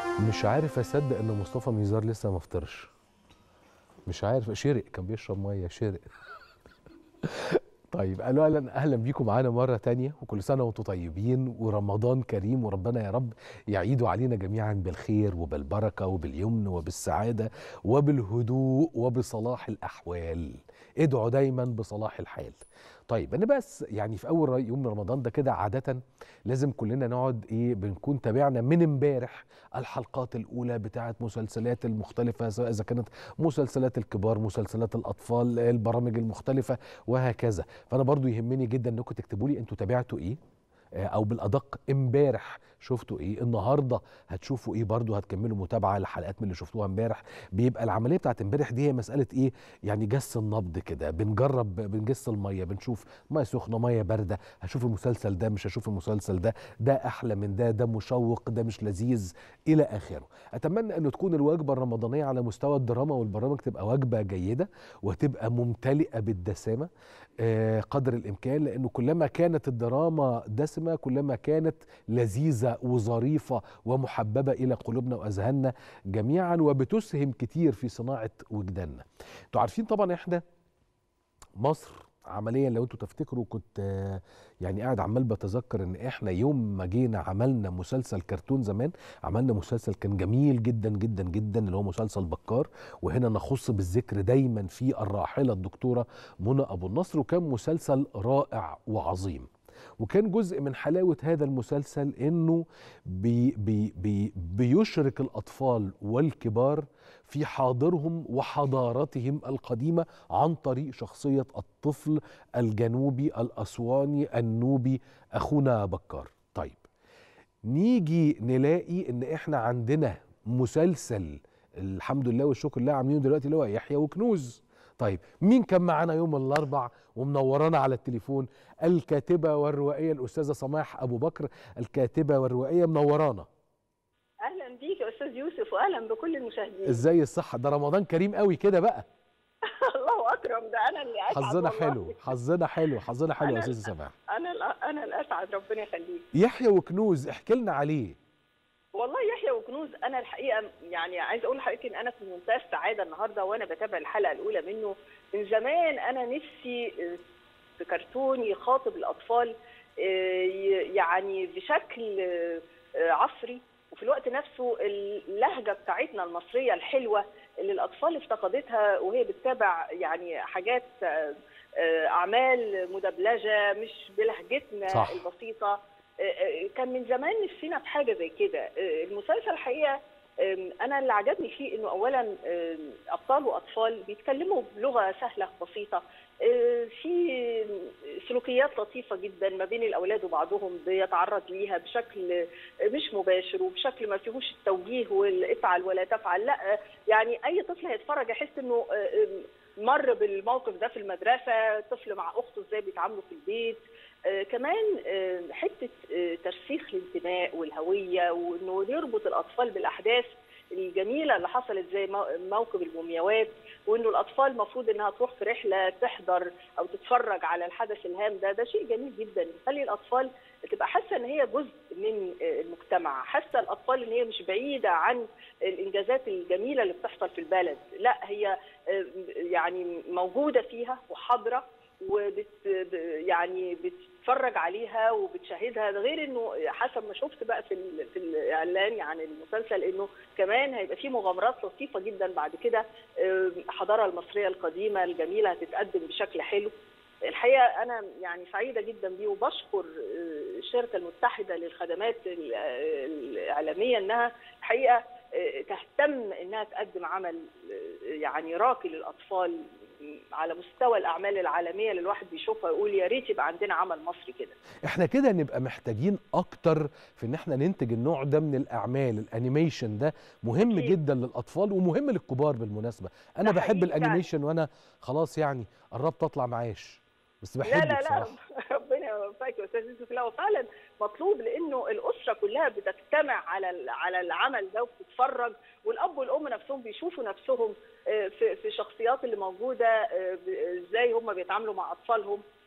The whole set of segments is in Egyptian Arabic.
مش عارف اصدق ان مصطفى ميزار لسه ما فطرش مش عارف شرق كان بيشرب ميه شرق طيب اهلا اهلا اهلا بيكم معانا مره تانية وكل سنه وانتم طيبين ورمضان كريم وربنا يا رب يعيده علينا جميعا بالخير وبالبركه وباليمن وبالسعاده وبالهدوء وبصلاح الاحوال ادعوا دايما بصلاح الحال طيب انا بس يعني في اول يوم رمضان ده كده عاده لازم كلنا نقعد ايه بنكون تابعنا من امبارح الحلقات الاولى بتاعه مسلسلات المختلفه سواء اذا كانت مسلسلات الكبار مسلسلات الاطفال البرامج المختلفه وهكذا فانا برضو يهمني جدا انكم تكتبوا لي انتوا تابعتوا ايه او بالادق امبارح شفتوا ايه النهارده هتشوفوا ايه برضو هتكملوا متابعه لحلقات من اللي شفتوها امبارح بيبقى العمليه بتاعت امبارح دي هي مساله ايه يعني جس النبض كده بنجرب بنجس الميه بنشوف ميه سخنه ميه بارده هشوف المسلسل ده مش هشوف المسلسل ده ده احلى من ده ده مشوق ده مش لذيذ الى اخره اتمنى انه تكون الوجبه الرمضانيه على مستوى الدراما والبرامج تبقى وجبه جيده وتبقى ممتلئه بالدسامه آه قدر الامكان لانه كلما كانت الدراما دسمه كلما كانت لذيذه وظريفه ومحببه الى قلوبنا واذهاننا جميعا وبتسهم كتير في صناعه وجداننا. انتوا عارفين طبعا احنا مصر عمليا لو انتوا تفتكروا كنت يعني قاعد عمال بتذكر ان احنا يوم ما جينا عملنا مسلسل كرتون زمان عملنا مسلسل كان جميل جدا جدا جدا اللي هو مسلسل بكار وهنا نخص بالذكر دايما في الراحله الدكتوره منى ابو النصر وكان مسلسل رائع وعظيم وكان جزء من حلاوة هذا المسلسل إنه بي بي بي بيشرك الأطفال والكبار في حاضرهم وحضارتهم القديمة عن طريق شخصية الطفل الجنوبي الأسواني النوبي أخونا بكار طيب نيجي نلاقي إن إحنا عندنا مسلسل الحمد لله والشكر لله عاملينه دلوقتي اللي هو يحيى وكنوز طيب مين كان معانا يوم الاربع ومنورانا على التليفون الكاتبه والروائيه الاستاذه سماح ابو بكر الكاتبه والروائيه منورانا اهلا بيك يا استاذ يوسف واهلا بكل المشاهدين ازاي الصحه ده رمضان كريم قوي كده بقى الله اكرم ده انا اللي اسعد حظنا حلو حظنا حلو حظنا حلو يا استاذه سماح انا انا الاسعد ربنا يخليك يحيى وكنوز احكي لنا عليه والله يحيى وكنوز انا الحقيقه يعني عايزه اقول لحضرتك ان انا في منتهى السعاده النهارده وانا بتابع الحلقه الاولى منه من زمان انا نفسي في كرتون يخاطب الاطفال يعني بشكل عصري وفي الوقت نفسه اللهجه بتاعتنا المصريه الحلوه اللي الاطفال افتقدتها وهي بتتابع يعني حاجات اعمال مدبلجه مش بلهجتنا صح. البسيطه كان من زمان نفسنا في حاجه زي كده المسلسل الحقيقه انا اللي عجبني فيه انه اولا ابطال واطفال بيتكلموا بلغه سهله بسيطه في سلوكيات لطيفه جدا ما بين الاولاد وبعضهم بيتعرض ليها بشكل مش مباشر وبشكل ما فيهوش التوجيه والافعل ولا تفعل لا يعني اي طفل هيتفرج يحس انه مر بالموقف ده في المدرسه طفل مع اخته ازاي بيتعاملوا في البيت آه كمان آه حته آه ترسيخ الانتماء والهويه وانه يربط الاطفال بالاحداث الجميله اللي حصلت زي موكب المومياوات وانه الاطفال المفروض انها تروح في رحله تحضر او تتفرج على الحدث الهام ده ده شيء جميل جدا يخلي الاطفال تبقى حاسه ان هي جزء من المجتمع حاسه الاطفال ان هي مش بعيده عن الانجازات الجميله اللي بتحصل في البلد لا هي يعني موجوده فيها وحاضره وبت يعني بتتفرج عليها وبتشاهدها ده غير انه حسب ما شفت بقى في في الاعلان عن المسلسل انه كمان هيبقى في مغامرات لطيفه جدا بعد كده الحضاره المصريه القديمه الجميله هتتقدم بشكل حلو الحقيقه انا يعني سعيده جدا بيه وبشكر الشركه المتحده للخدمات الاعلاميه انها الحقيقه تهتم انها تقدم عمل يعني راقي للاطفال على مستوى الاعمال العالميه اللي الواحد بيشوفها يقول يا ريت يبقى عندنا عمل مصري كده احنا كده نبقى محتاجين اكتر في ان احنا ننتج النوع ده من الاعمال الانيميشن ده مهم أكيد. جدا للاطفال ومهم للكبار بالمناسبه انا ده بحب حقيقي الانيميشن وانا خلاص يعني قربت اطلع معاش بس لا بحبه لا لا بصراحه ربنا يوفقك يا استاذ يوسف لا هو فعلا مطلوب لانه الاسره كلها بتجتمع على ال- على العمل ده وبتتفرج والاب والام نفسهم بيشوفوا نفسهم آه، في في الشخصيات اللي موجوده آه، ب- ازاي هم بيتعاملوا مع اطفالهم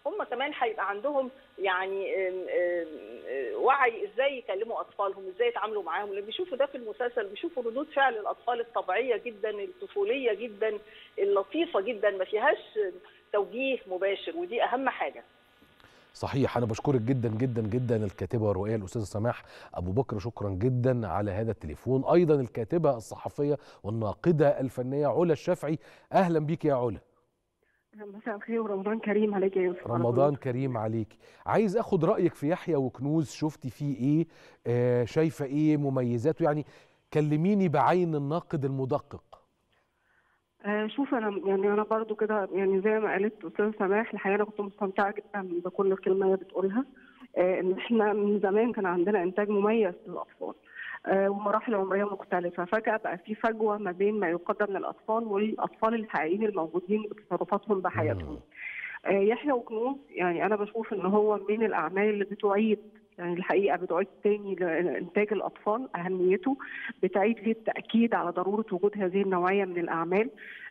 هم كمان هيبقى عندهم يعني آم، آم، آه، وعي ازاي يكلموا اطفالهم ازاي يتعاملوا معاهم اللي بيشوفوا ده في المسلسل بيشوفوا ردود فعل الاطفال الطبيعيه جدا الطفوليه جدا اللطيفه جدا ما فيهاش توجيه مباشر ودي اهم حاجه صحيح انا بشكرك جدا جدا جدا الكاتبه والروائيه الاستاذه سماح ابو بكر شكرا جدا على هذا التليفون ايضا الكاتبه الصحفيه والناقده الفنيه علا الشافعي اهلا بيك يا علا مساء الخير ورمضان كريم عليك يا يوسف رمضان كريم عليك عايز اخد رايك في يحيى وكنوز شفتي فيه ايه آه شايفه ايه مميزاته يعني كلميني بعين الناقد المدقق آه شوف انا يعني انا برضو كده يعني زي ما قالت استاذه سماح الحقيقه انا كنت مستمتعه جدا بكل كلمه هي بتقولها آه ان احنا من زمان كان عندنا انتاج مميز للاطفال آه ومراحل عمريه مختلفه فجاه بقى في فجوه ما بين ما يقدم للاطفال والاطفال الحقيقيين الموجودين بتصرفاتهم بحياتهم آه يحيى وكنوز يعني انا بشوف ان هو من الاعمال اللي بتعيد يعني الحقيقه بتعيد تاني لانتاج الاطفال اهميته بتعيد ليه التاكيد على ضروره وجود هذه النوعيه من الاعمال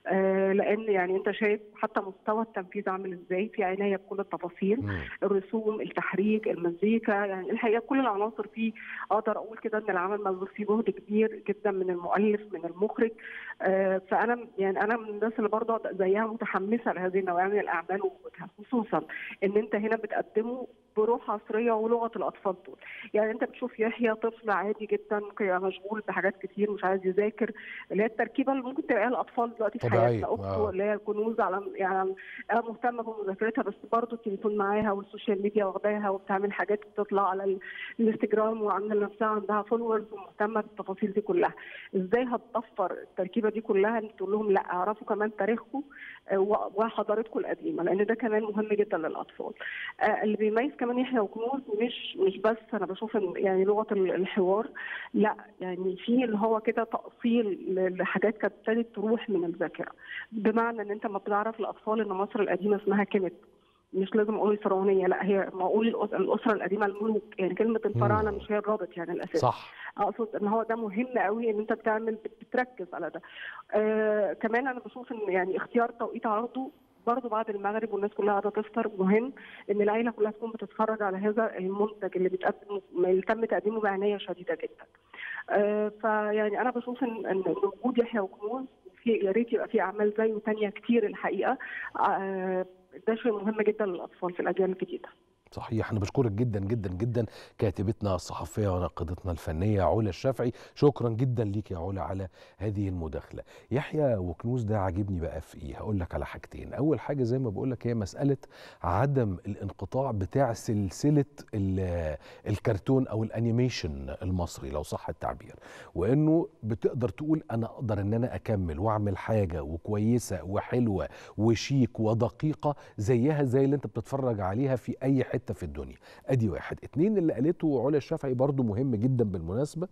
آه لان يعني انت شايف حتى مستوى التنفيذ عامل ازاي في عنايه بكل التفاصيل مم. الرسوم التحريك المزيكا يعني الحقيقه كل العناصر فيه اقدر اقول كده ان العمل مبذول فيه جهد كبير جدا من المؤلف من المخرج آه فانا يعني انا من الناس اللي برضه زيها متحمسه لهذه النوعيه من الاعمال ووجودها خصوصا ان انت هنا بتقدمه بروح عصريه ولغه الاطفال دول يعني انت بتشوف يحيى طفل عادي جدا ممكن يبقى مشغول بحاجات كتير مش عايز يذاكر اللي هي التركيبه اللي ممكن تلاقيها الاطفال دلوقتي في طبيعية، حياتنا اخته آه. اللي هي الكنوز على يعني انا مهتمه بمذاكرتها بس برضه التليفون معاها والسوشيال ميديا واخداها وبتعمل حاجات بتطلع على ال- الانستجرام وعامله لنفسها عندها فولورز ومهتمه بالتفاصيل دي كلها ازاي هتضفر التركيبه دي كلها انت تقول لهم لا اعرفوا كمان تاريخكم آه، و- وحضارتكم القديمه لان ده كمان مهم جدا للاطفال آه، اللي بيميز كمان يحيى وكنوز مش مش بس انا بشوف إن يعني لغه ال- الحوار لا يعني في اللي هو كده تاصيل ل- لحاجات كانت ابتدت تروح من الذاكره بمعنى ان انت ما بتعرف الاطفال ان مصر القديمه اسمها كيمت مش لازم اقول الفرعونيه لا هي ما اقول الأس- الاسره القديمه الملوك يعني كلمه الفراعنه مم. مش هي الرابط يعني الاساسي صح اقصد ان هو ده مهم قوي ان انت بتعمل بتركز على ده آه كمان انا بشوف ان يعني اختيار توقيت عرضه برضه بعد المغرب والناس كلها قاعده تفطر مهم ان العيله كلها تكون بتتفرج على هذا المنتج اللي بيتقدم اللي تم تقديمه بعنايه شديده جدا. آه فيعني انا بشوف ان ان وجود يحيى وكنوز في يا ريت يبقى في اعمال زيه تانية كتير الحقيقه آه ده شيء مهم جدا للاطفال في الاجيال الجديده. صحيح انا بشكرك جدا جدا جدا كاتبتنا الصحفيه وناقدتنا الفنيه علا الشافعي شكرا جدا ليك يا علا على هذه المداخله يحيى وكنوز ده عاجبني بقى في ايه هقول لك على حاجتين اول حاجه زي ما بقول لك هي مساله عدم الانقطاع بتاع سلسله ال- الكرتون او الانيميشن المصري لو صح التعبير وانه بتقدر تقول انا اقدر ان انا اكمل واعمل حاجه وكويسه وحلوه وشيك ودقيقه زيها زي اللي انت بتتفرج عليها في اي حته في الدنيا ادي واحد اتنين اللي قالته علا الشافعي برضو مهم جدا بالمناسبه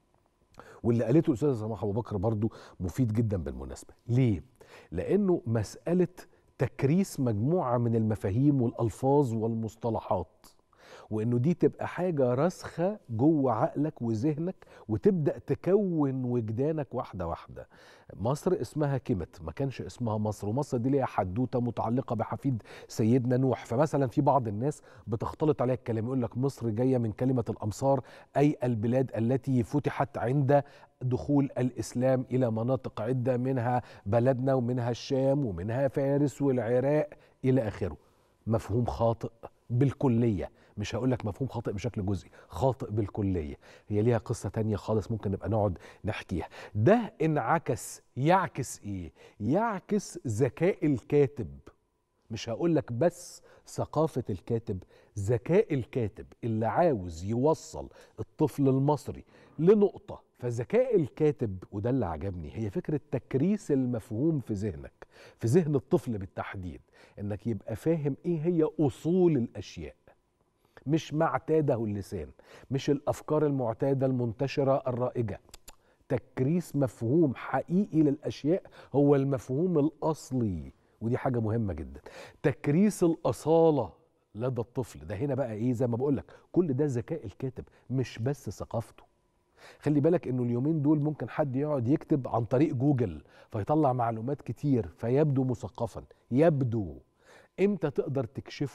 واللي قالته الاستاذه سماح ابو بكر برضو مفيد جدا بالمناسبه ليه لانه مساله تكريس مجموعه من المفاهيم والالفاظ والمصطلحات وانه دي تبقى حاجه راسخه جوه عقلك وذهنك وتبدا تكون وجدانك واحده واحده مصر اسمها كيمت ما كانش اسمها مصر ومصر دي ليها حدوته متعلقه بحفيد سيدنا نوح فمثلا في بعض الناس بتختلط عليها الكلام يقول لك مصر جايه من كلمه الامصار اي البلاد التي فتحت عند دخول الاسلام الى مناطق عده منها بلدنا ومنها الشام ومنها فارس والعراق الى اخره مفهوم خاطئ بالكليه مش هقول لك مفهوم خاطئ بشكل جزئي خاطئ بالكليه هي ليها قصه تانية خالص ممكن نبقى نقعد نحكيها ده انعكس يعكس ايه يعكس ذكاء الكاتب مش هقول لك بس ثقافة الكاتب ذكاء الكاتب اللي عاوز يوصل الطفل المصري لنقطة فذكاء الكاتب وده اللي عجبني هي فكرة تكريس المفهوم في ذهنك في ذهن الطفل بالتحديد انك يبقى فاهم ايه هي اصول الاشياء مش ما اعتاده اللسان مش الافكار المعتاده المنتشره الرائجه تكريس مفهوم حقيقي للاشياء هو المفهوم الاصلي ودي حاجه مهمه جدا تكريس الاصاله لدى الطفل ده هنا بقى ايه زي ما بقول لك كل ده ذكاء الكاتب مش بس ثقافته خلي بالك انه اليومين دول ممكن حد يقعد يكتب عن طريق جوجل فيطلع معلومات كتير فيبدو مثقفا يبدو امتى تقدر تكشفه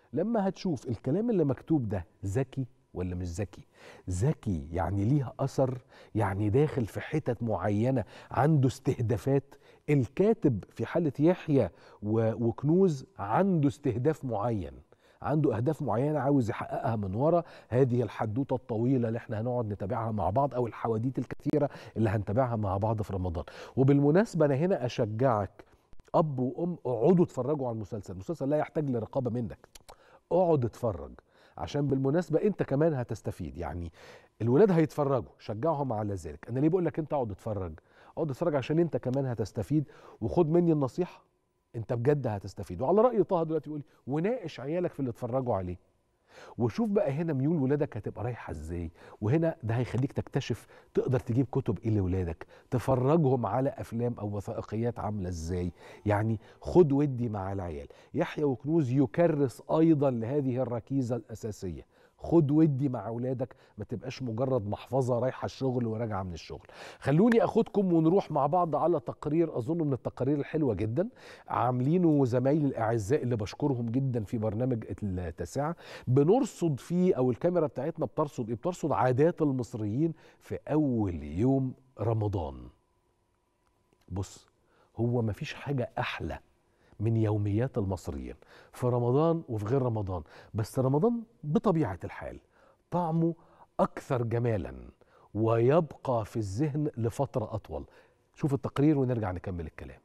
لما هتشوف الكلام اللي مكتوب ده ذكي ولا مش ذكي ذكي يعني ليه اثر يعني داخل في حتت معينه عنده استهدافات الكاتب في حاله يحيى و- وكنوز عنده استهداف معين عنده اهداف معينه عاوز يحققها من ورا هذه الحدوته الطويله اللي احنا هنقعد نتابعها مع بعض او الحواديت الكثيره اللي هنتابعها مع بعض في رمضان وبالمناسبه انا هنا اشجعك اب وام اقعدوا اتفرجوا على المسلسل المسلسل لا يحتاج لرقابه منك اقعد اتفرج عشان بالمناسبه انت كمان هتستفيد يعني الولاد هيتفرجوا شجعهم على ذلك انا ليه بقول لك انت اقعد اتفرج اقعد اتفرج عشان انت كمان هتستفيد وخد مني النصيحه انت بجد هتستفيد وعلى راي طه دلوقتي يقول وناقش عيالك في اللي اتفرجوا عليه وشوف بقى هنا ميول ولادك هتبقى رايحه ازاي وهنا ده هيخليك تكتشف تقدر تجيب كتب ايه لاولادك تفرجهم على افلام او وثائقيات عامله ازاي يعني خد ودي مع العيال يحيى وكنوز يكرس ايضا لهذه الركيزه الاساسيه خد ودي مع اولادك ما تبقاش مجرد محفظه رايحه الشغل وراجعه من الشغل خلوني اخدكم ونروح مع بعض على تقرير اظن من التقارير الحلوه جدا عاملينه زمايلي الاعزاء اللي بشكرهم جدا في برنامج التاسعه بنرصد فيه او الكاميرا بتاعتنا بترصد ايه بترصد عادات المصريين في اول يوم رمضان بص هو مفيش حاجه احلى من يوميات المصريين في رمضان وفي غير رمضان بس رمضان بطبيعه الحال طعمه اكثر جمالا ويبقى في الذهن لفتره اطول شوف التقرير ونرجع نكمل الكلام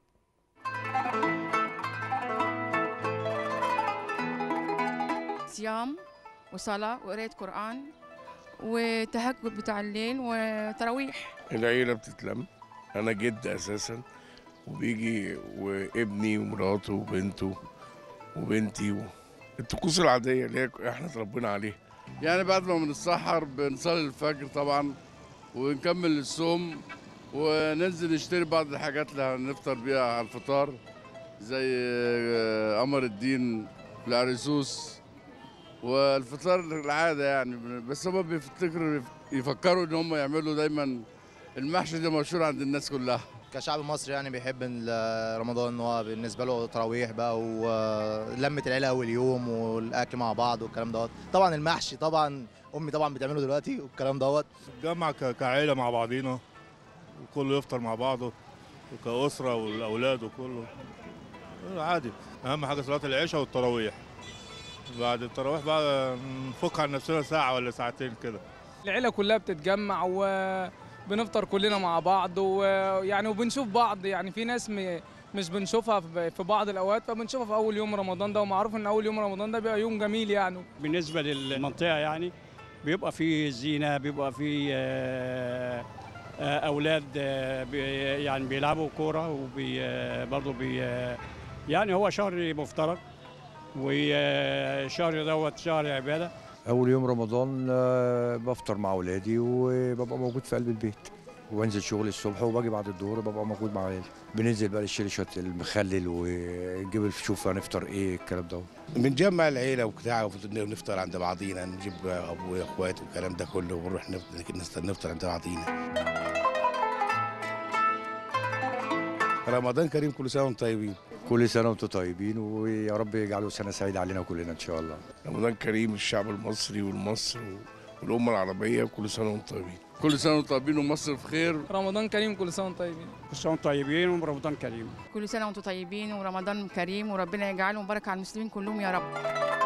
صيام وصلاة وقراية قرآن وتهجد بتاع الليل وتراويح العيلة بتتلم أنا جد أساسا وبيجي وابني ومراته وبنته وبنتي و... الطقوس العادية اللي هي احنا اتربينا عليها يعني بعد ما بنتسحر بنصلي الفجر طبعا ونكمل الصوم وننزل نشتري بعض الحاجات اللي هنفطر بيها على الفطار زي آه، قمر الدين العريسوس والفطار العادة يعني بس هما بيفتكروا يفكروا ان هم يعملوا دايما المحشي ده مشهور عند الناس كلها كشعب مصري يعني بيحب ال- رمضان ان هو بالنسبه له تراويح بقى ولمه العيله اول يوم والاكل مع بعض والكلام دوت طبعا المحشي طبعا امي طبعا بتعمله دلوقتي والكلام دوت نتجمع ك- كعيلة مع بعضينا وكله يفطر مع بعضه وكأسرة والأولاد وكله عادي أهم حاجة صلاة العشاء والتراويح بعد التراويح بقى نفك عن نفسنا ساعة ولا ساعتين كده العيلة كلها بتتجمع وبنفطر كلنا مع بعض ويعني وبنشوف بعض يعني في ناس م- مش بنشوفها في في بعض الأوقات فبنشوفها في أول يوم رمضان ده ومعروف إن أول يوم رمضان ده بيبقى يوم جميل يعني بالنسبة للمنطقة يعني بيبقى في زينة بيبقى في آه، آه، أولاد آه، بي- يعني بيلعبوا كورة وبرضه بي آه، يعني هو شهر مفترج وشهر دوت شهر عبادة أول يوم رمضان آه، بفطر مع أولادي وببقى موجود في قلب البيت وبنزل شغل الصبح وباجي بعد الظهر ببقى موجود مع عيالي بننزل بقى نشتري شوية المخلل ونجيب نشوف هنفطر إيه الكلام ده بنجمع العيلة وبتاع ونفطر عند بعضينا نجيب أبويا وإخواتي والكلام ده كله ونروح نفطر نفطر عند بعضينا رمضان كريم كل سنة وانتم طيبين كل سنة وأنتم طيبين ويا رب يجعله سنة سعيدة علينا كلنا إن شاء الله رمضان كريم الشعب المصري والمصر والأمة العربية كل سنة وانتم طيبين كل سنة وانتم طيبين ومصر في خير رمضان كريم كل سنة وانتم طيبين كل سنة وانتم طيبين ورمضان كريم كل سنة وانتم طيبين ورمضان كريم وربنا يجعله مبارك على المسلمين كلهم يا رب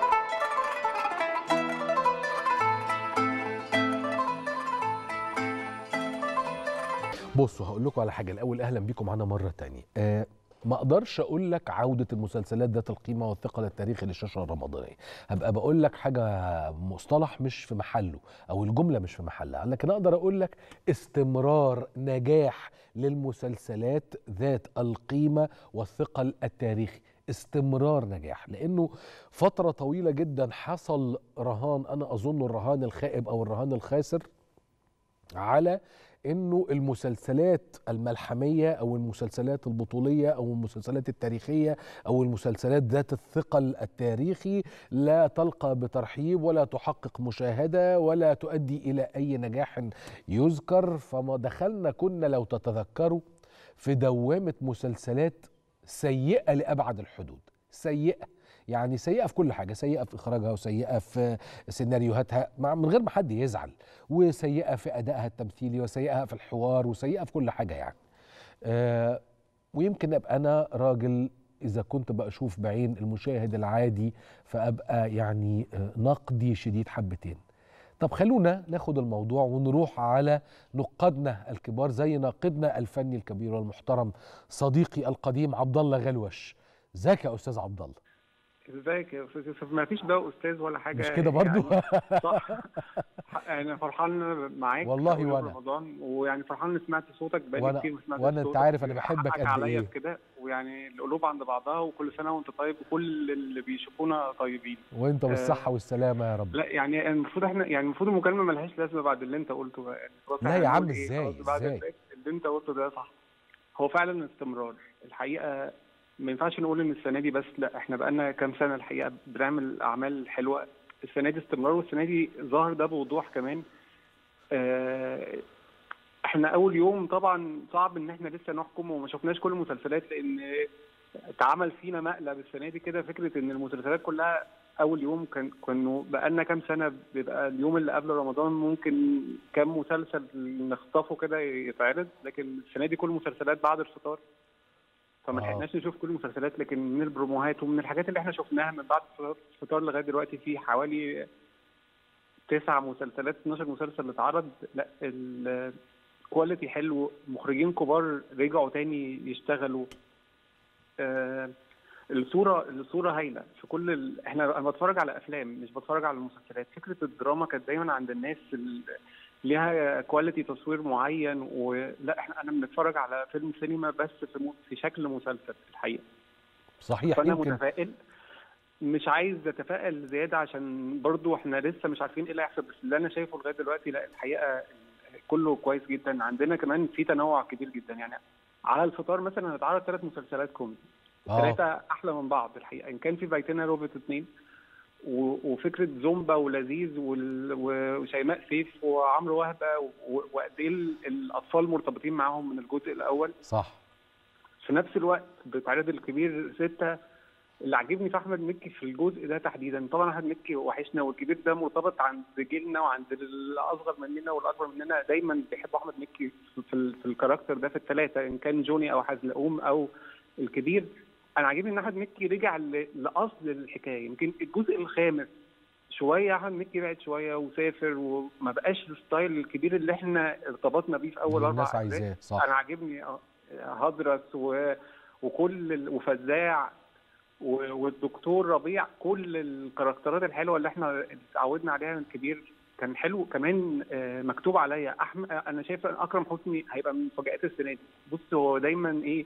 بصوا هقول لكم على حاجه الاول اهلا بيكم معانا مره تانية آه ما اقدرش اقول لك عوده المسلسلات ذات القيمه والثقل التاريخي للشاشه الرمضانيه هبقى بقول لك حاجه مصطلح مش في محله او الجمله مش في محلها لكن اقدر اقول لك استمرار نجاح للمسلسلات ذات القيمه والثقل التاريخي استمرار نجاح لانه فتره طويله جدا حصل رهان انا اظن الرهان الخائب او الرهان الخاسر على انه المسلسلات الملحميه او المسلسلات البطوليه او المسلسلات التاريخيه او المسلسلات ذات الثقل التاريخي لا تلقى بترحيب ولا تحقق مشاهده ولا تؤدي الى اي نجاح يذكر فما دخلنا كنا لو تتذكروا في دوامه مسلسلات سيئه لابعد الحدود سيئه يعني سيئه في كل حاجه سيئه في اخراجها وسيئه في سيناريوهاتها مع من غير ما حد يزعل وسيئه في ادائها التمثيلي وسيئه في الحوار وسيئه في كل حاجه يعني آه ويمكن ابقى انا راجل اذا كنت بشوف بعين المشاهد العادي فابقى يعني آه نقدي شديد حبتين طب خلونا ناخد الموضوع ونروح على نقادنا الكبار زي ناقدنا الفني الكبير والمحترم صديقي القديم عبد الله غلوش ازيك يا استاذ عبد الله ازيك يا استاذ يوسف ما فيش بقى استاذ ولا حاجه مش كده برضو يعني صح انا فرحان معاك والله أول يوم وأنا. رمضان ويعني فرحان اني سمعت صوتك بقالي وأنا- كتير ما سمعتش وأنا أنت صوتك. عارف أنا بحبك حقك قد عليا إيه. في كده ويعني القلوب عند بعضها وكل سنه وانت طيب وكل اللي بيشوفونا طيبين وانت آه، بالصحه والسلامه يا رب لا يعني المفروض احنا يعني المفروض المكالمه ملهاش لازمه بعد اللي انت قلته بقى يعني خلاص لا احنا يا عم، نقول إيه؟ إزاي؟ خلاص بعد إزاي؟ اللي اللي انت قلته ده صح هو فعلا استمرار الحقيقه ما ينفعش نقول ان السنه دي بس لا احنا بقالنا كام سنه الحقيقه بنعمل اعمال حلوه السنه دي استمرار والسنه دي ظهر ده بوضوح كمان آه، احنا اول يوم طبعا صعب ان احنا لسه نحكم وما شفناش كل المسلسلات لان اتعمل فينا مقلب السنه دي كده فكره ان المسلسلات كلها اول يوم كان كانوا بقالنا كام سنه بيبقى اليوم اللي قبل رمضان ممكن كام مسلسل نخطفه كده يتعرض لكن السنه دي كل المسلسلات بعد الفطار فما آه. لحقناش نشوف كل المسلسلات لكن من البروموهات ومن الحاجات اللي احنا شفناها من بعد الفطار- الفطار لغايه دلوقتي في حوالي تسع مسلسلات 12 مسلسل اللي اتعرض لا الكواليتي حلو مخرجين كبار رجعوا تاني يشتغلوا آه الصوره الصوره هايله في كل ال... احنا انا بتفرج على افلام مش بتفرج على المسلسلات فكره الدراما كانت دايما عند الناس ال... ليها كواليتي تصوير معين ولا احنا انا بنتفرج على فيلم سينما بس في, م... في شكل مسلسل الحقيقه صحيح فانا يمكن متفائل مش عايز اتفائل زياده عشان برضو احنا لسه مش عارفين ايه اللي هيحصل بس اللي انا شايفه لغايه دلوقتي لا الحقيقه كله كويس جدا عندنا كمان في تنوع كبير جدا يعني على الفطار مثلا هنتعرض ثلاث مسلسلات كوميدي اه ثلاثه احلى من بعض الحقيقه ان كان في بيتنا روبوت اثنين و- وفكره زومبا ولذيذ وال- وشيماء سيف وعمرو وهبه و- وقد ايه ال- الاطفال مرتبطين معاهم من الجزء الاول صح في نفس الوقت بتعرض الكبير ستة اللي عاجبني في احمد مكي في الجزء ده تحديدا طبعا احمد مكي وحشنا والكبير ده مرتبط عند جيلنا وعند الاصغر مننا والاكبر مننا دايما بيحبوا احمد مكي في, في, في الكاركتر ده في الثلاثه ان كان جوني او حزلقوم او الكبير انا عاجبني ان احمد مكي رجع ل- لاصل الحكايه يمكن الجزء الخامس شويه احمد مكي بعد شويه وسافر وما بقاش الستايل الكبير اللي احنا ارتبطنا بيه في اول اللي اربع الناس أجزاء. عايزاه صح انا عاجبني آه، هدرس و... وكل ال... وفزاع و... والدكتور ربيع كل الكاركترات الحلوه اللي احنا اتعودنا عليها من الكبير كان حلو كمان آه، مكتوب عليا احمد انا شايف ان اكرم حسني هيبقى من مفاجات السنه دي بص هو دايما ايه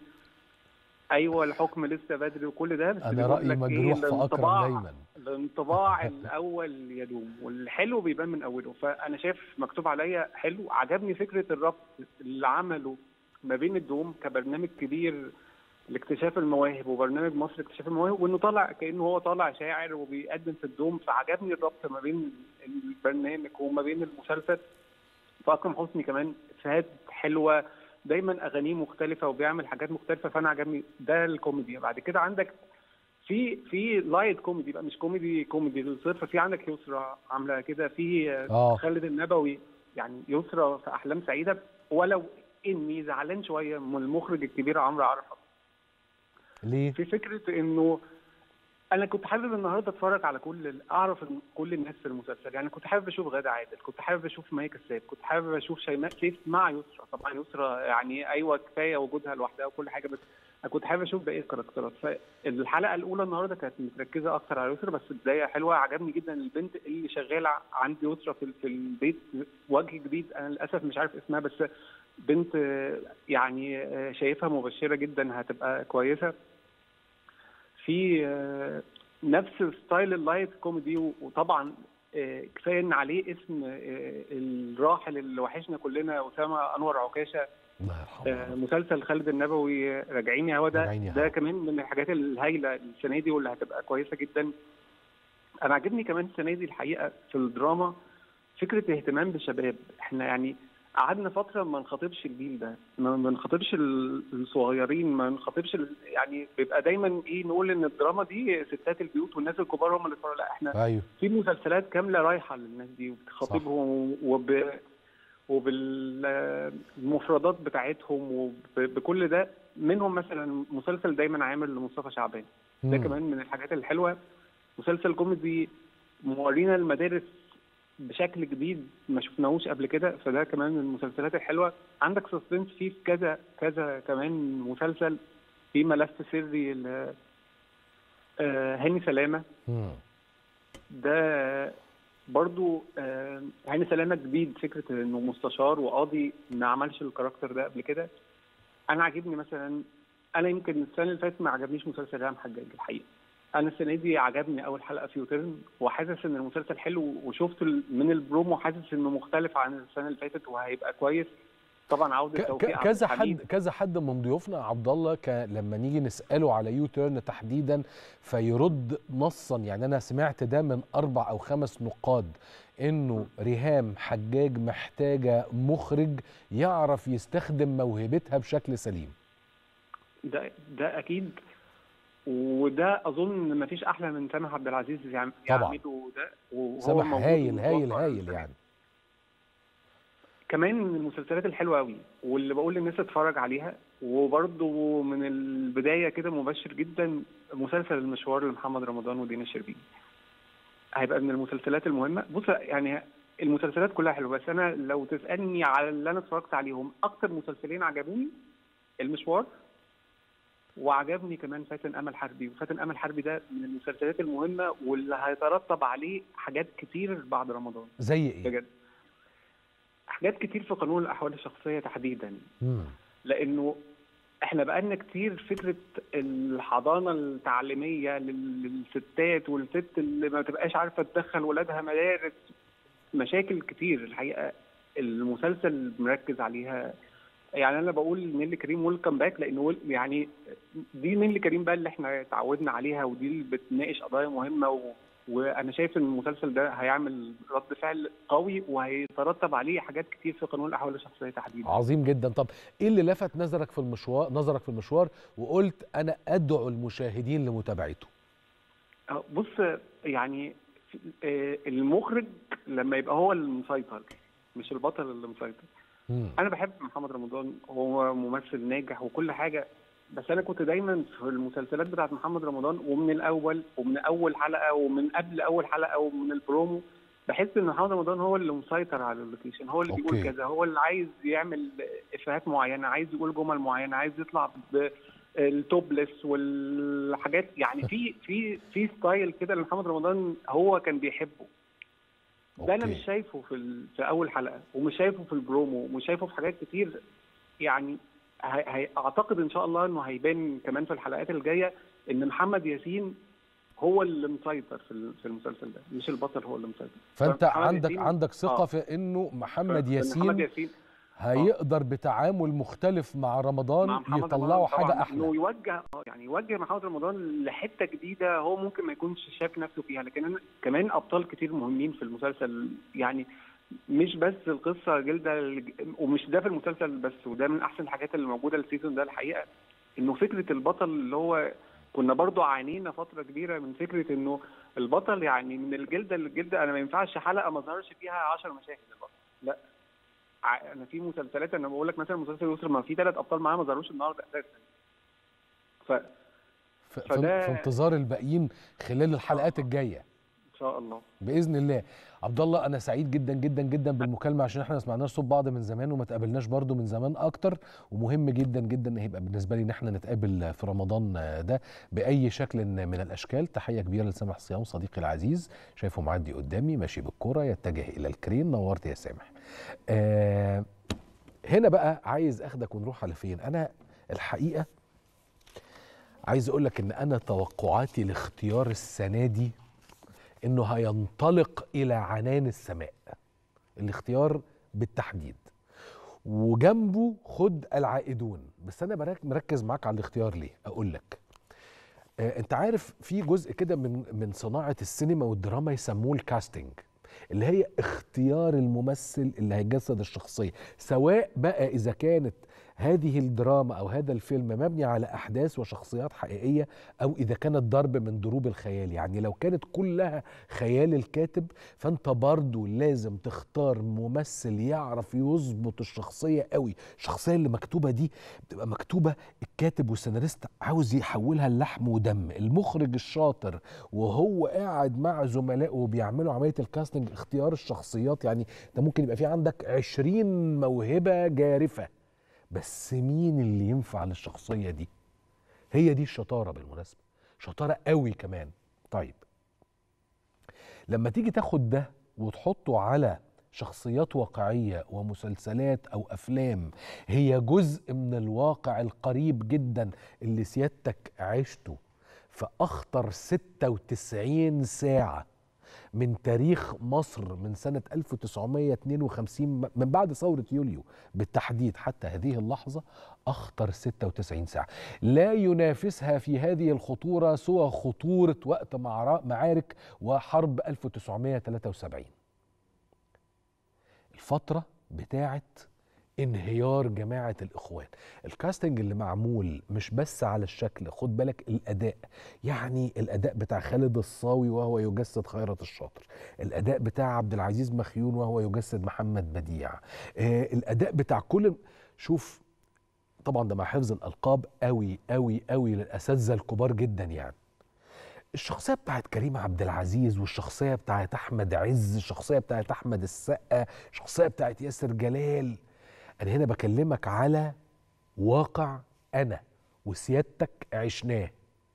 ايوه الحكم لسه بدري وكل ده بس انا بيقول رايي لك مجروح في اكرم الانطباع- دايما الانطباع الاول يدوم والحلو بيبان من اوله فانا شايف مكتوب عليا حلو عجبني فكره الربط اللي عمله ما بين الدوم كبرنامج كبير لاكتشاف المواهب وبرنامج مصر لاكتشاف المواهب وانه طالع كانه هو طالع شاعر وبيقدم في الدوم فعجبني الربط ما بين البرنامج وما بين المسلسل فاكرم حسني كمان افيهات حلوه دايما اغانيه مختلفه وبيعمل حاجات مختلفه فانا عجبني ده الكوميدي بعد كده عندك في في لايت كوميدي بقى مش كوميدي كوميدي صرف في عندك يسرا عامله كده في آه. خالد النبوي يعني يسرا في احلام سعيده ولو اني زعلان شويه من المخرج الكبير عمرو عرفه ليه في فكره انه انا كنت حابب النهارده اتفرج على كل ال- اعرف إن كل الناس في المسلسل يعني كنت حابب اشوف غادة عادل كنت حابب اشوف مي كساب كنت حابب اشوف شيماء سيف مع يسرا طبعا يسرا يعني ايوه كفايه وجودها لوحدها وكل حاجه بس انا كنت حابب اشوف باقي الكاركترات فالحلقه الاولى النهارده كانت متركزه اكتر على يسرا بس بدايه حلوه عجبني جدا البنت اللي شغاله عند يسرا في في البيت وجه جديد انا للاسف مش عارف اسمها بس بنت آه، يعني آه، شايفها مبشره جدا هتبقى كويسه في آه، نفس ستايل اللايت كوميدي و- وطبعا آه، كفايه ان عليه اسم آه، الراحل اللي وحشنا كلنا اسامه انور عكاشه الله يرحمه آه، مسلسل خالد النبوي آه، راجعين يا هوا ده راجعين يا ده هوا. كمان من الحاجات الهايله السنه دي واللي هتبقى كويسه جدا انا عاجبني كمان السنه دي الحقيقه في الدراما فكره اهتمام بالشباب احنا يعني قعدنا فتره ما نخاطبش الجيل ده ما ما نخاطبش ال- الصغيرين ما نخاطبش ال- يعني بيبقى دايما ايه نقول ان الدراما دي ستات البيوت والناس الكبار هم اللي يتفرجوا لا احنا ايوه في مسلسلات كامله رايحه للناس دي وبتخاطبهم وب وبالمفردات بتاعتهم وبكل ده منهم مثلا مسلسل دايما عامل لمصطفى شعبان ده مم. كمان من الحاجات الحلوه مسلسل كوميدي مورينا المدارس بشكل جديد ما شفناهوش قبل كده فده كمان من المسلسلات الحلوه عندك سسبنس فيه في كذا كذا كمان مسلسل في ملف سري ل- آه، هاني سلامه مم. ده برضو آه، هاني سلامه جديد فكره انه مستشار وقاضي ما عملش الكاركتر ده قبل كده انا عاجبني مثلا انا يمكن السنه اللي فاتت ما عجبنيش مسلسل ريهام حجاج الحقيقه انا السنه دي عجبني اول حلقه في يوتيرن وحاسس ان المسلسل حلو وشفت ال- من البرومو حاسس انه مختلف عن السنه اللي فاتت وهيبقى كويس طبعا عوده ك- توفيق ك- عبد كذا الحميد. حد كذا حد من ضيوفنا يا عبد الله ك- لما نيجي نساله على يو تيرن تحديدا فيرد نصا يعني انا سمعت ده من اربع او خمس نقاد انه ريهام حجاج محتاجه مخرج يعرف يستخدم موهبتها بشكل سليم ده ده اكيد وده اظن ما فيش احلى من سامح عبد العزيز يعم- طبعاً. يعمله ده وهو سامح موجود هايل هايل ومتوفر. هايل يعني كمان من المسلسلات الحلوه قوي واللي بقول للناس اتفرج عليها وبرضه من البدايه كده مبشر جدا مسلسل المشوار لمحمد رمضان ودينا الشربيني هيبقى من المسلسلات المهمه بص يعني المسلسلات كلها حلوه بس انا لو تسالني على اللي انا اتفرجت عليهم اكتر مسلسلين عجبوني المشوار وعجبني كمان فاتن امل حربي وفاتن امل حربي ده من المسلسلات المهمه واللي هيترتب عليه حاجات كتير بعد رمضان زي ايه بجد حاجات كتير في قانون الاحوال الشخصيه تحديدا مم. لانه احنا بقالنا كتير فكره الحضانه التعليميه لل- للستات والست اللي ما تبقاش عارفه تدخل ولادها مدارس مشاكل كتير الحقيقه المسلسل مركز عليها يعني انا بقول نيلي كريم ويلكم باك لانه ويل- يعني دي نيلي كريم بقى اللي احنا اتعودنا عليها ودي اللي بتناقش قضايا مهمه و... وانا شايف ان المسلسل ده هيعمل رد فعل قوي وهيترتب عليه حاجات كتير في قانون الاحوال الشخصيه تحديدا عظيم جدا طب ايه اللي لفت نظرك في المشوار نظرك في المشوار وقلت انا ادعو المشاهدين لمتابعته أه، بص يعني آه، المخرج لما يبقى هو المسيطر مش البطل اللي مسيطر مم. انا بحب محمد رمضان هو ممثل ناجح وكل حاجه بس انا كنت دايما في المسلسلات بتاعت محمد رمضان ومن الاول ومن اول حلقه ومن قبل اول حلقه ومن البرومو بحس ان محمد رمضان هو اللي مسيطر على اللوكيشن هو اللي بيقول أوكي. كذا هو اللي عايز يعمل افيهات معينه عايز يقول جمل معينه عايز يطلع بالتوبلس والحاجات يعني في في في ستايل كده لمحمد رمضان هو كان بيحبه ده انا أوكي. مش شايفه في ال... في اول حلقه ومش شايفه في البرومو ومش شايفه في حاجات كتير يعني هي... هي... اعتقد ان شاء الله انه هيبان كمان في الحلقات الجايه ان محمد ياسين هو اللي مسيطر في ال- في المسلسل ده مش البطل هو اللي مسيطر فانت فمحمد عندك ياسين- عندك ثقه آه. في انه محمد فإن ياسين محمد ياسين هيقدر بتعامل مختلف مع رمضان مع محمد يطلعوا رمضان حاجه طبعاً احلى انه يوجه آه، يعني يوجه محمد رمضان لحته جديده هو ممكن ما يكونش شايف نفسه فيها لكن أنا كمان ابطال كتير مهمين في المسلسل يعني مش بس القصه جلده الج- ومش ده في المسلسل بس وده من احسن الحاجات اللي موجوده السيزون ده الحقيقه انه فكره البطل اللي هو كنا برضو عانينا فتره كبيره من فكره انه البطل يعني من الجلده للجلده انا ما ينفعش حلقه ما ظهرش فيها 10 مشاهد البطل لا ع- انا في مسلسلات انا بقول لك مثلا مسلسل يسر ما في ثلاث ابطال معاه ما ظهروش النهارده اساسا ف في, في, فده- في انتظار الباقيين خلال الحلقات الجايه ان شاء الله باذن الله عبد الله انا سعيد جدا جدا جدا بالمكالمه عشان احنا ما سمعناش صوت بعض من زمان وما تقابلناش برضو من زمان اكتر ومهم جدا جدا هيبقى بالنسبه لي ان احنا نتقابل في رمضان ده باي شكل من الاشكال تحيه كبيره لسامح صيام صديقي العزيز شايفه معدي قدامي ماشي بالكره يتجه الى الكرين نورت يا سامح آه هنا بقى عايز اخدك ونروح على فين انا الحقيقه عايز اقول لك ان انا توقعاتي لاختيار السنه دي انه هينطلق الى عنان السماء الاختيار بالتحديد وجنبه خد العائدون بس انا برك- مركز معاك على الاختيار ليه اقول لك آه انت عارف في جزء كده من من صناعه السينما والدراما يسموه الكاستنج اللي هي اختيار الممثل اللي هيجسد الشخصيه سواء بقى اذا كانت هذه الدراما او هذا الفيلم مبني على احداث وشخصيات حقيقيه او اذا كانت ضرب من ضروب الخيال يعني لو كانت كلها خيال الكاتب فانت برضو لازم تختار ممثل يعرف يظبط الشخصيه قوي الشخصيه اللي مكتوبه دي بتبقى مكتوبه الكاتب والسيناريست عاوز يحولها لحم ودم المخرج الشاطر وهو قاعد مع زملائه وبيعملوا عمليه الكاستنج اختيار الشخصيات يعني انت ممكن يبقى في عندك 20 موهبه جارفه بس مين اللي ينفع للشخصيه دي هي دي الشطاره بالمناسبه شطاره قوي كمان طيب لما تيجي تاخد ده وتحطه على شخصيات واقعيه ومسلسلات او افلام هي جزء من الواقع القريب جدا اللي سيادتك عشته في اخطر 96 ساعه من تاريخ مصر من سنة 1952 من بعد ثورة يوليو بالتحديد حتى هذه اللحظة أخطر 96 ساعة لا ينافسها في هذه الخطورة سوى خطورة وقت معارك وحرب 1973 الفترة بتاعت انهيار جماعة الإخوان الكاستنج اللي معمول مش بس على الشكل خد بالك الأداء يعني الأداء بتاع خالد الصاوي وهو يجسد خيرت الشاطر الأداء بتاع عبد العزيز مخيون وهو يجسد محمد بديع آه الأداء بتاع كل شوف طبعا ده مع حفظ الألقاب قوي قوي قوي للأساتذة الكبار جدا يعني الشخصيه بتاعت كريم عبد العزيز والشخصيه بتاعت احمد عز الشخصيه بتاعت احمد السقا الشخصيه بتاعت ياسر جلال انا هنا بكلمك على واقع انا وسيادتك عشناه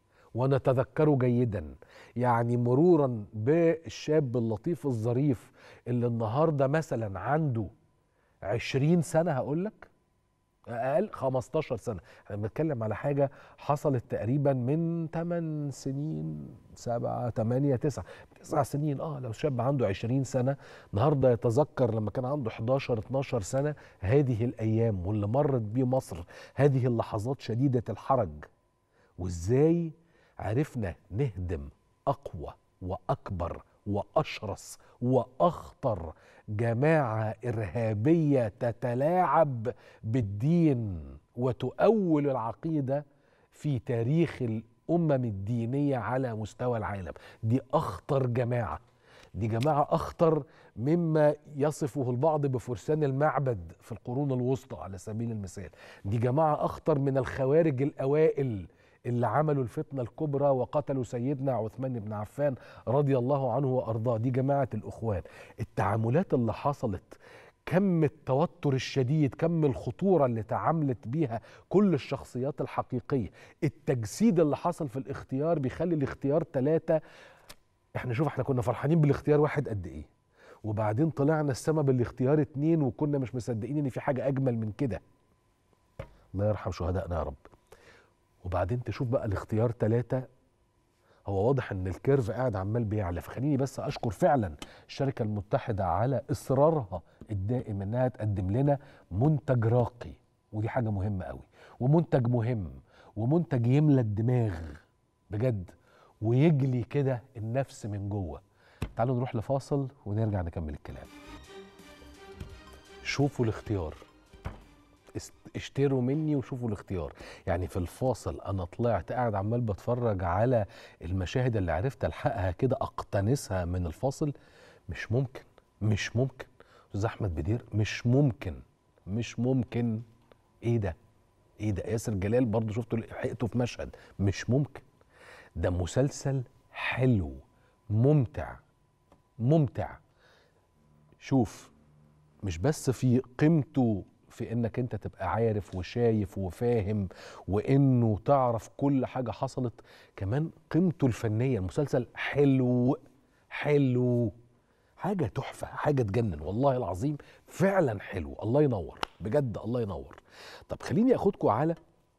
ونتذكره جيدا يعني مرورا بالشاب اللطيف الظريف اللي النهارده مثلا عنده عشرين سنه هقول لك اقل 15 سنه احنا بنتكلم على حاجه حصلت تقريبا من 8 سنين 7 8 9 9 سنين اه لو شاب عنده 20 سنه النهارده يتذكر لما كان عنده 11 12 سنه هذه الايام واللي مرت بيه مصر هذه اللحظات شديده الحرج وازاي عرفنا نهدم اقوى واكبر واشرس واخطر جماعه ارهابيه تتلاعب بالدين وتؤول العقيده في تاريخ الامم الدينيه على مستوى العالم دي اخطر جماعه دي جماعه اخطر مما يصفه البعض بفرسان المعبد في القرون الوسطى على سبيل المثال دي جماعه اخطر من الخوارج الاوائل اللي عملوا الفتنة الكبرى وقتلوا سيدنا عثمان بن عفان رضي الله عنه وأرضاه دي جماعة الأخوان التعاملات اللي حصلت كم التوتر الشديد كم الخطورة اللي تعاملت بيها كل الشخصيات الحقيقية التجسيد اللي حصل في الاختيار بيخلي الاختيار ثلاثة احنا شوف احنا كنا فرحانين بالاختيار واحد قد ايه وبعدين طلعنا السما بالاختيار اتنين وكنا مش مصدقين ان في حاجة اجمل من كده الله يرحم شهدائنا يا رب وبعدين تشوف بقى الاختيار ثلاثة هو واضح ان الكيرف قاعد عمال بيعلى فخليني بس اشكر فعلا الشركة المتحدة على اصرارها الدائم انها تقدم لنا منتج راقي ودي حاجة مهمة قوي ومنتج مهم ومنتج يملى الدماغ بجد ويجلي كده النفس من جوه تعالوا نروح لفاصل ونرجع نكمل الكلام شوفوا الاختيار اشتروا مني وشوفوا الاختيار يعني في الفاصل انا طلعت قاعد عمال بتفرج على المشاهد اللي عرفت الحقها كده اقتنسها من الفاصل مش ممكن مش ممكن استاذ احمد بدير مش ممكن مش ممكن ايه ده ايه ده ياسر جلال برضه شفته لحقته في مشهد مش ممكن ده مسلسل حلو ممتع ممتع شوف مش بس في قيمته في انك انت تبقى عارف وشايف وفاهم وانه تعرف كل حاجه حصلت كمان قيمته الفنيه المسلسل حلو حلو حاجه تحفه حاجه تجنن والله العظيم فعلا حلو الله ينور بجد الله ينور طب خليني اخدكم على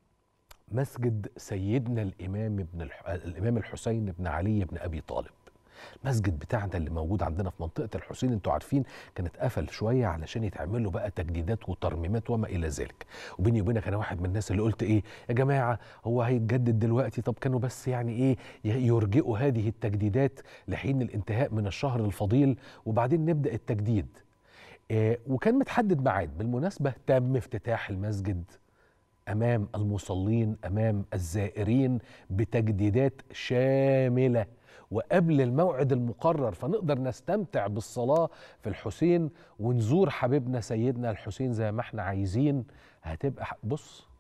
مسجد سيدنا الامام ابن الح... الامام الحسين بن علي بن ابي طالب المسجد بتاعنا اللي موجود عندنا في منطقه الحسين انتوا عارفين كان اتقفل شويه علشان يتعمل له بقى تجديدات وترميمات وما الى ذلك وبيني وبينك انا واحد من الناس اللي قلت ايه يا جماعه هو هيتجدد دلوقتي طب كانوا بس يعني ايه ي- يرجئوا هذه التجديدات لحين الانتهاء من الشهر الفضيل وبعدين نبدا التجديد آه، وكان متحدد ميعاد بالمناسبه تم افتتاح المسجد امام المصلين امام الزائرين بتجديدات شامله وقبل الموعد المقرر فنقدر نستمتع بالصلاه في الحسين ونزور حبيبنا سيدنا الحسين زي ما احنا عايزين هتبقى ح- بص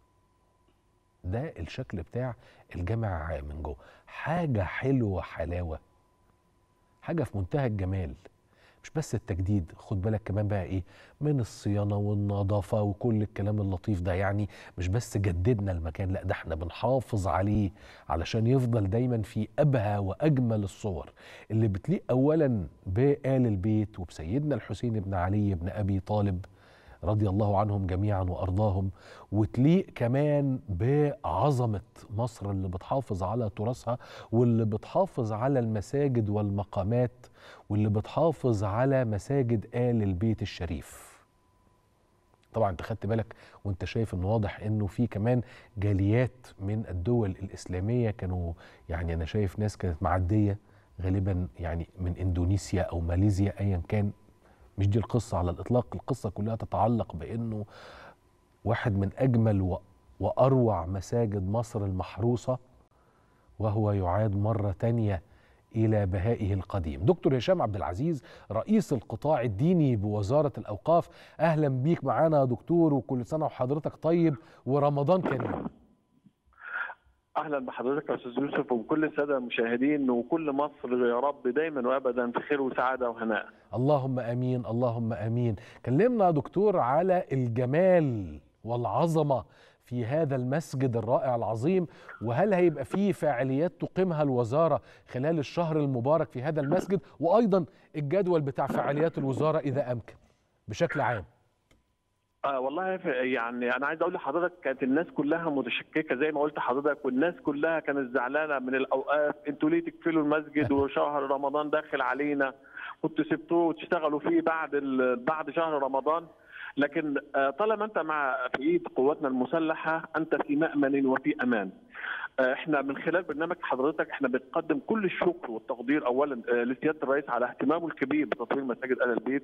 ده الشكل بتاع الجامع من جوه حاجه حلوه حلاوه حاجه في منتهى الجمال مش بس التجديد خد بالك كمان بقى ايه من الصيانه والنظافه وكل الكلام اللطيف ده يعني مش بس جددنا المكان لا ده احنا بنحافظ عليه علشان يفضل دايما في ابهى واجمل الصور اللي بتليق اولا بآل البيت وبسيدنا الحسين بن علي بن ابي طالب رضي الله عنهم جميعا وارضاهم وتليق كمان بعظمه مصر اللي بتحافظ على تراثها واللي بتحافظ على المساجد والمقامات واللي بتحافظ على مساجد آل البيت الشريف طبعا انت خدت بالك وانت شايف انه واضح انه في كمان جاليات من الدول الاسلاميه كانوا يعني انا شايف ناس كانت معديه غالبا يعني من اندونيسيا او ماليزيا ايا كان مش دي القصه على الاطلاق القصه كلها تتعلق بانه واحد من اجمل و- واروع مساجد مصر المحروسه وهو يعاد مره تانيه الى بهائه القديم. دكتور هشام عبد العزيز رئيس القطاع الديني بوزاره الاوقاف، اهلا بيك معانا يا دكتور وكل سنه وحضرتك طيب ورمضان كريم. اهلا بحضرتك يا استاذ يوسف وبكل الساده المشاهدين وكل مصر يا رب دايما وابدا في خير وسعاده وهناء. اللهم امين اللهم امين. كلمنا يا دكتور على الجمال والعظمه في هذا المسجد الرائع العظيم وهل هيبقى فيه فعاليات تقيمها الوزاره خلال الشهر المبارك في هذا المسجد وايضا الجدول بتاع فعاليات الوزاره اذا امكن بشكل عام. آه والله ف- يعني انا عايز اقول لحضرتك كانت الناس كلها متشككه زي ما قلت لحضرتك والناس كلها كانت زعلانه من الاوقاف انتوا ليه تقفلوا المسجد وشهر رمضان داخل علينا كنتوا سبتوه وتشتغلوا فيه بعد ال- بعد شهر رمضان لكن آه، طالما انت مع في ايد قواتنا المسلحه انت في مامن وفي امان. آه، احنا من خلال برنامج حضرتك احنا بنقدم كل الشكر والتقدير اولا آه، لسياده الرئيس على اهتمامه الكبير بتطوير مساجد ال البيت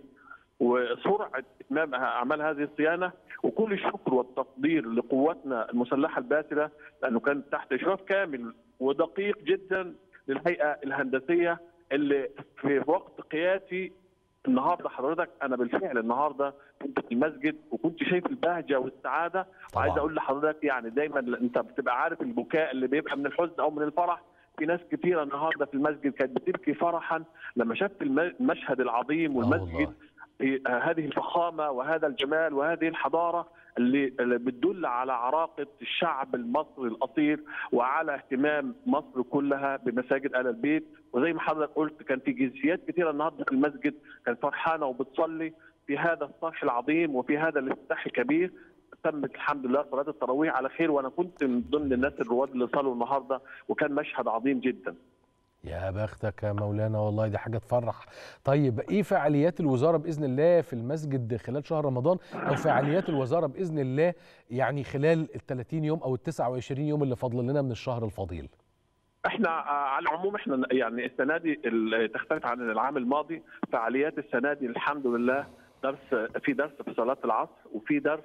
وسرعه اتمام اعمال هذه الصيانه وكل الشكر والتقدير لقواتنا المسلحه الباسله لانه كان تحت اشراف كامل ودقيق جدا للهيئه الهندسيه اللي في وقت قياسي النهارده حضرتك انا بالفعل النهارده كنت في المسجد وكنت شايف البهجه والسعاده وعايز اقول لحضرتك يعني دايما انت بتبقى عارف البكاء اللي بيبقى من الحزن او من الفرح في ناس كثيره النهارده في المسجد كانت بتبكي فرحا لما شافت الم- المشهد العظيم والمسجد في هذه الفخامه وهذا الجمال وهذه الحضاره اللي اللي بتدل على عراقه الشعب المصري الاصيل وعلى اهتمام مصر كلها بمساجد ال البيت وزي ما حضرتك قلت كان في جنسيات كثيره النهارده في المسجد كانت فرحانه وبتصلي في هذا الصرح العظيم وفي هذا الافتتاح الكبير تمت الحمد لله صلاه التراويح على خير وانا كنت من ضمن الناس الرواد اللي صلوا النهارده وكان مشهد عظيم جدا. يا بختك يا مولانا والله دي حاجه تفرح طيب ايه فعاليات الوزاره باذن الله في المسجد خلال شهر رمضان او فعاليات الوزاره باذن الله يعني خلال ال 30 يوم او ال 29 يوم اللي فاضل لنا من الشهر الفضيل احنا آه، على العموم احنا يعني السنه دي ال- تختلف عن العام الماضي فعاليات السنه دي الحمد لله درس في درس في صلاه العصر وفي درس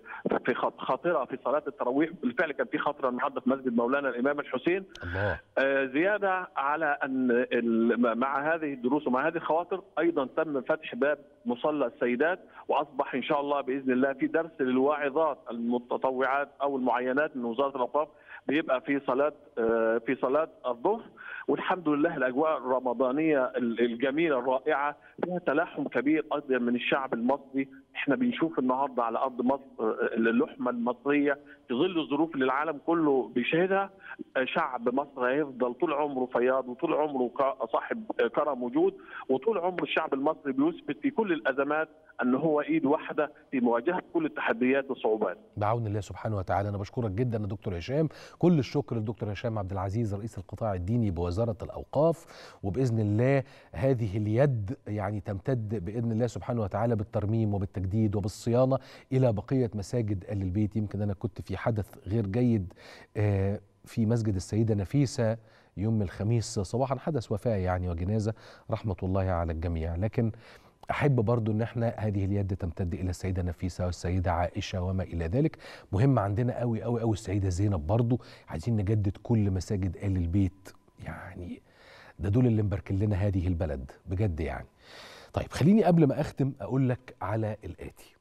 في خط- خاطره في صلاه التراويح بالفعل كان في خاطره النهارده في مسجد مولانا الامام الحسين الله آه، زياده على ان ال- مع هذه الدروس ومع هذه الخواطر ايضا تم فتح باب مصلى السيدات واصبح ان شاء الله باذن الله في درس للواعظات المتطوعات او المعينات من وزاره الاوقاف بيبقى في صلاه آه، في صلاه الظهر والحمد لله الاجواء الرمضانيه ال- الجميله الرائعه فيها تلاحم كبير ايضا من الشعب المصري احنا بنشوف النهارده على ارض مصر آه، اللحمه المصريه في ظل الظروف اللي العالم كله بيشهدها آه، شعب مصر هيفضل طول عمره فياض وطول عمره ك- صاحب آه، كرم وجود وطول عمر الشعب المصري بيثبت في كل الازمات ان هو ايد واحده في مواجهه كل التحديات والصعوبات بعون الله سبحانه وتعالى انا بشكرك جدا يا دكتور هشام كل الشكر للدكتور هشام عبد العزيز رئيس القطاع الديني بوزاره الاوقاف وباذن الله هذه اليد يعني تمتد باذن الله سبحانه وتعالى بالترميم وبالتجديد وبالصيانه الى بقيه مساجد ال البيت يمكن انا كنت في حدث غير جيد آه، في مسجد السيده نفيسه يوم الخميس صباحا حدث وفاه يعني وجنازه رحمه الله على الجميع لكن احب برضو ان احنا هذه اليد تمتد الى السيده نفيسه والسيده عائشه وما الى ذلك مهم عندنا قوي قوي قوي السيده زينب برضو عايزين نجدد كل مساجد ال البيت يعني ده دول اللي مباركين لنا هذه البلد بجد يعني طيب خليني قبل ما اختم اقول لك على الاتي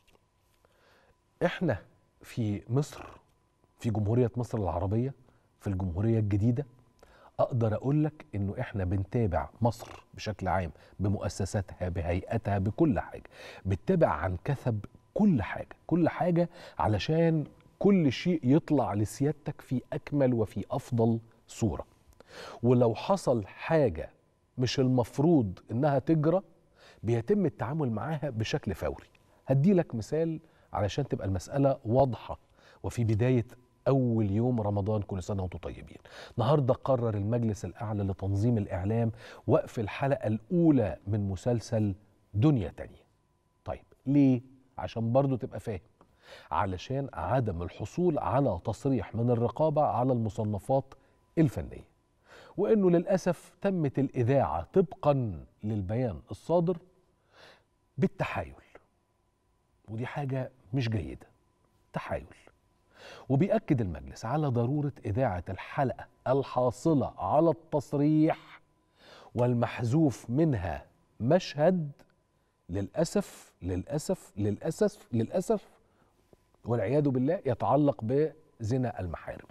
احنا في مصر في جمهوريه مصر العربيه في الجمهوريه الجديده اقدر اقول لك انه احنا بنتابع مصر بشكل عام بمؤسساتها بهيئتها بكل حاجه بتتابع عن كثب كل حاجه كل حاجه علشان كل شيء يطلع لسيادتك في اكمل وفي افضل صوره ولو حصل حاجه مش المفروض انها تجرى بيتم التعامل معاها بشكل فوري هدي لك مثال علشان تبقى المساله واضحه وفي بدايه أول يوم رمضان كل سنة وأنتم طيبين النهاردة قرر المجلس الأعلى لتنظيم الإعلام وقف الحلقة الأولى من مسلسل دنيا تانية طيب ليه؟ عشان برضو تبقى فاهم علشان عدم الحصول على تصريح من الرقابة على المصنفات الفنية وأنه للأسف تمت الإذاعة طبقا للبيان الصادر بالتحايل ودي حاجة مش جيدة تحايل وبيأكد المجلس على ضرورة إذاعة الحلقة الحاصلة على التصريح والمحذوف منها مشهد للأسف للأسف للأسف للأسف والعياذ بالله يتعلق بزنا المحارم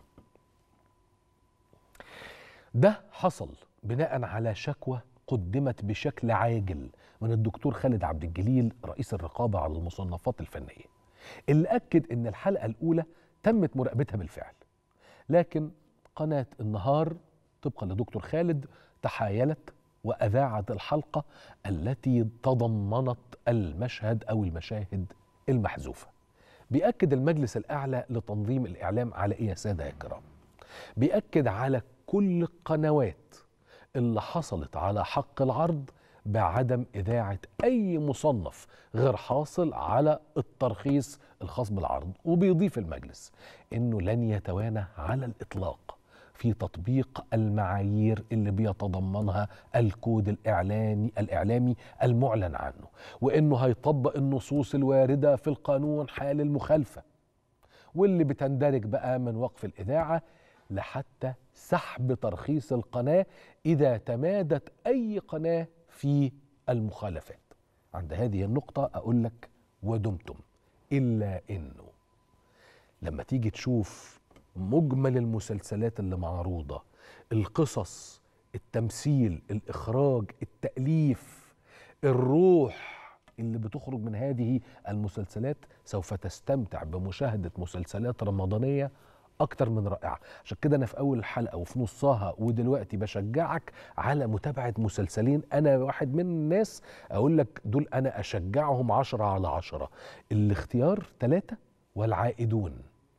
ده حصل بناء على شكوى قدمت بشكل عاجل من الدكتور خالد عبد الجليل رئيس الرقابة على المصنفات الفنية اللي أكد أن الحلقة الأولى تمت مراقبتها بالفعل لكن قناة النهار طبقا لدكتور خالد تحايلت وأذاعت الحلقة التي تضمنت المشهد أو المشاهد المحذوفة بيأكد المجلس الأعلى لتنظيم الإعلام على إيه يا سادة يا كرام بيأكد على كل القنوات اللي حصلت على حق العرض بعدم إذاعة أي مصنف غير حاصل على الترخيص الخاص بالعرض وبيضيف المجلس أنه لن يتوانى على الإطلاق في تطبيق المعايير اللي بيتضمنها الكود الإعلاني الإعلامي المعلن عنه وأنه هيطبق النصوص الواردة في القانون حال المخالفة واللي بتندرج بقى من وقف الإذاعة لحتى سحب ترخيص القناة إذا تمادت أي قناة في المخالفات عند هذه النقطة أقول لك ودمتم إلا إنه لما تيجي تشوف مجمل المسلسلات اللي معروضة القصص التمثيل الإخراج التأليف الروح اللي بتخرج من هذه المسلسلات سوف تستمتع بمشاهدة مسلسلات رمضانية أكتر من رائعة عشان كده أنا في أول الحلقة وفي نصها ودلوقتي بشجعك على متابعة مسلسلين أنا واحد من الناس أقول لك دول أنا أشجعهم عشرة على عشرة الاختيار ثلاثة والعائدون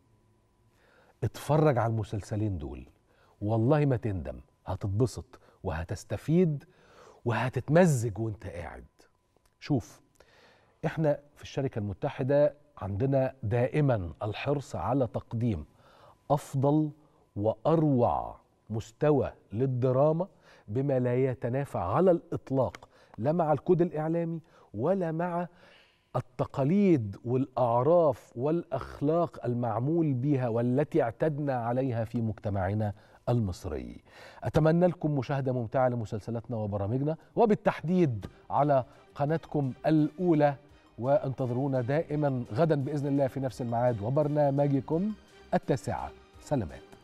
اتفرج على المسلسلين دول والله ما تندم هتتبسط وهتستفيد وهتتمزج وانت قاعد شوف احنا في الشركة المتحدة عندنا دائما الحرص على تقديم افضل واروع مستوى للدراما بما لا يتنافى على الاطلاق لا مع الكود الاعلامي ولا مع التقاليد والاعراف والاخلاق المعمول بها والتي اعتدنا عليها في مجتمعنا المصري. اتمنى لكم مشاهده ممتعه لمسلسلاتنا وبرامجنا وبالتحديد على قناتكم الاولى وانتظرونا دائما غدا باذن الله في نفس الميعاد وبرنامجكم التاسعه سلامات